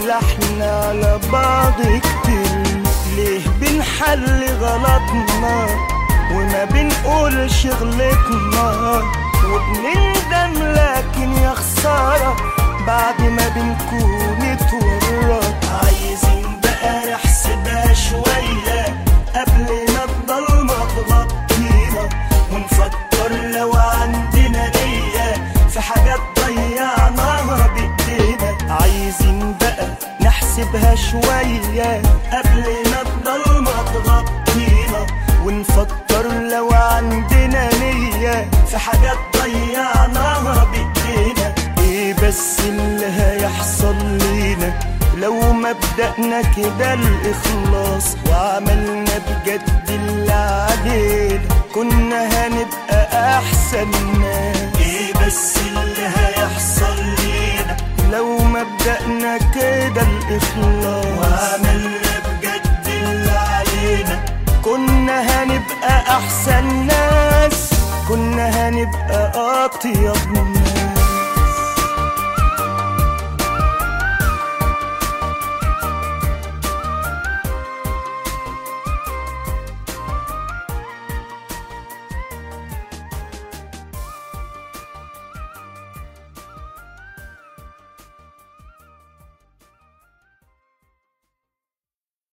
ولا احنا على بعض كتير ليه بنحل غلطنا وما بنقولش غلطنا وبنندم لكن يا خسارة بعد ما بنكون اتورط عايزين بقى نحسبها شوية قبل ما الضلمة تغطينا ونفكر لو عندنا نية في حاجات ضيعناها بإيدينا عايزين بقى نحسبها شوية قبل ما الضلمة تغطينا ونفكر لو عندنا نية في حاجات ضيعناها بإيدينا ايه بس اللي هيحصل لينا لو مبدأنا كده الإخلاص وعملنا بجد اللي علينا كنا هنبقى أحسن ناس ايه بس اللي هيحصل لينا لو مبدأنا كده الإخلاص وعملنا بجد اللي علينا كنا هنبقى أحسن ناس كنا هنبقى أطيب ناس